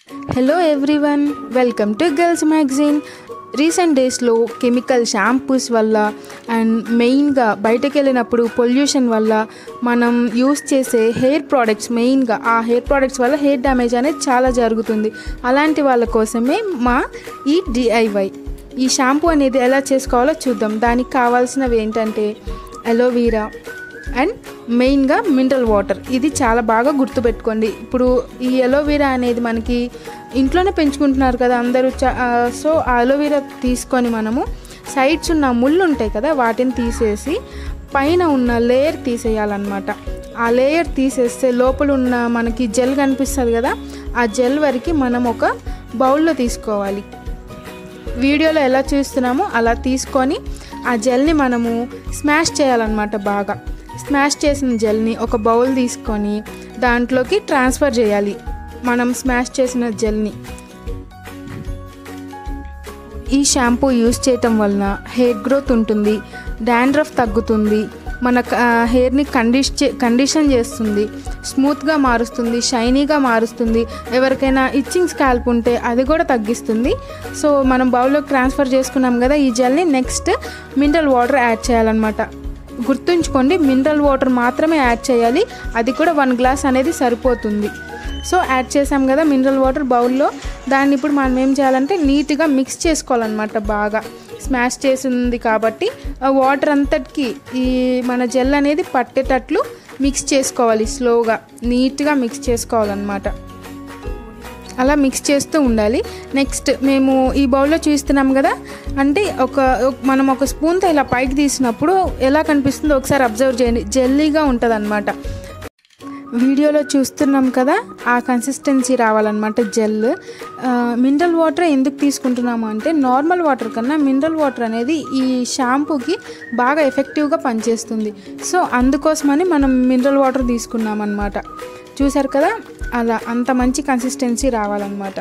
hello everyone welcome to girls magazine recent డేస్లో chemical shampoos వల్ల and మెయిన్గా బయటకు వెళ్ళినప్పుడు పొల్యూషన్ వల్ల మనం యూస్ చేసే హెయిర్ ప్రోడక్ట్స్ మెయిన్గా ఆ హెయిర్ ప్రోడక్ట్స్ వల్ల హెయిర్ డ్యామేజ్ అనేది చాలా జరుగుతుంది అలాంటి వాళ్ళ కోసమే మా ఈ డిఐవై ఈ షాంపూ అనేది ఎలా చేసుకోవాలో చూద్దాం దానికి కావాల్సినవి ఏంటంటే అలోవీరా అండ్ మెయిన్గా మినరల్ వాటర్ ఇది చాలా బాగా గుర్తుపెట్టుకోండి ఇప్పుడు ఈ అలోవీరా అనేది మనకి ఇంట్లోనే పెంచుకుంటున్నారు కదా అందరూ చా ఆ, సో ఆ అలోవీరా తీసుకొని మనము సైడ్స్ ఉన్న ముళ్ళు ఉంటాయి కదా వాటిని తీసేసి పైన ఉన్న లేయర్ తీసేయాలన్నమాట ఆ లేయర్ తీసేస్తే లోపల ఉన్న మనకి జెల్ కనిపిస్తుంది కదా ఆ జెల్ వరకు మనం ఒక బౌల్లో తీసుకోవాలి వీడియోలో ఎలా చూస్తున్నామో అలా తీసుకొని ఆ జెల్ని మనము స్మాష్ చేయాలన్నమాట బాగా స్మాష్ చేసిన జెల్ని ఒక బౌల్ తీసుకొని దాంట్లోకి ట్రాన్స్ఫర్ చేయాలి మనం స్మాష్ చేసిన జెల్ని ఈ షాంపూ యూస్ చేయటం వలన హెయిర్ గ్రోత్ ఉంటుంది డాండ్రఫ్ తగ్గుతుంది మన హెయిర్ని కండిష్ కండిషన్ చేస్తుంది స్మూత్గా మారుస్తుంది షైనీగా మారుస్తుంది ఎవరికైనా ఇచ్చింగ్ స్కాల్ప్ ఉంటే అది కూడా తగ్గిస్తుంది సో మనం బౌల్లోకి ట్రాన్స్ఫర్ చేసుకున్నాం కదా ఈ జెల్ని నెక్స్ట్ మినరల్ వాటర్ యాడ్ చేయాలన్నమాట గుర్తుంచుకోండి మినరల్ వాటర్ మాత్రమే యాడ్ చేయాలి అది కూడా వన్ గ్లాస్ అనేది సరిపోతుంది సో యాడ్ చేసాం కదా మినరల్ వాటర్ బౌల్లో దాన్ని ఇప్పుడు మనం ఏం చేయాలంటే నీట్గా మిక్స్ చేసుకోవాలన్నమాట బాగా స్మాష్ చేసింది కాబట్టి ఆ వాటర్ అంతటికి ఈ మన జెల్ అనేది పట్టేటట్లు మిక్స్ చేసుకోవాలి స్లోగా నీట్గా మిక్స్ చేసుకోవాలన్నమాట అలా మిక్స్ చేస్తూ ఉండాలి నెక్స్ట్ మేము ఈ బౌల్లో చూస్తున్నాం కదా అంటే ఒక ఒక- మనం ఒక స్పూన్తో ఇలా పైకి తీసినప్పుడు ఎలా కనిపిస్తుందో ఒకసారి అబ్జర్వ్ చేయండి జెల్లీగా ఉంటుంది అనమాట వీడియోలో చూస్తున్నాం కదా ఆ కన్సిస్టెన్సీ రావాలన్నమాట జెల్ మినరల్ వాటర్ ఎందుకు తీసుకుంటున్నాము అంటే నార్మల్ వాటర్ కన్నా మినరల్ వాటర్ అనేది ఈ షాంపూకి బాగా ఎఫెక్టివ్గా పనిచేస్తుంది సో అందుకోసమని మనం మినరల్ వాటర్ తీసుకున్నాం అనమాట చూసారు కదా అలా అంత మంచి కన్సిస్టెన్సీ రావాలన్నమాట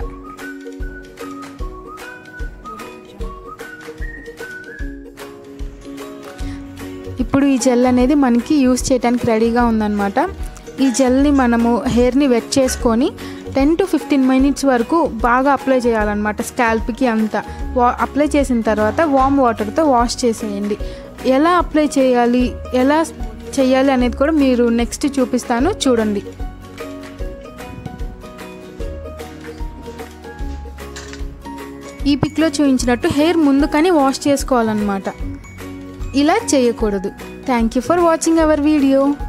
ఇప్పుడు ఈ జెల్ అనేది మనకి యూస్ చేయడానికి రెడీగా ఉందన్నమాట ఈ జెల్ని మనము హెయిర్ని వెట్ చేసుకొని టెన్ టు ఫిఫ్టీన్ మినిట్స్ వరకు బాగా అప్లై చేయాలన్నమాట స్కాల్ప్కి అంతా వా అప్లై చేసిన తర్వాత వామ్ వాటర్తో వాష్ చేసేయండి ఎలా అప్లై చేయాలి ఎలా చేయాలి అనేది కూడా మీరు నెక్స్ట్ చూపిస్తాను చూడండి ఈ పిక్లో చూపించినట్టు హెయిర్ ముందు కానీ వాష్ చేసుకోవాలన్నమాట ఇలా చేయకూడదు thank you for watching our video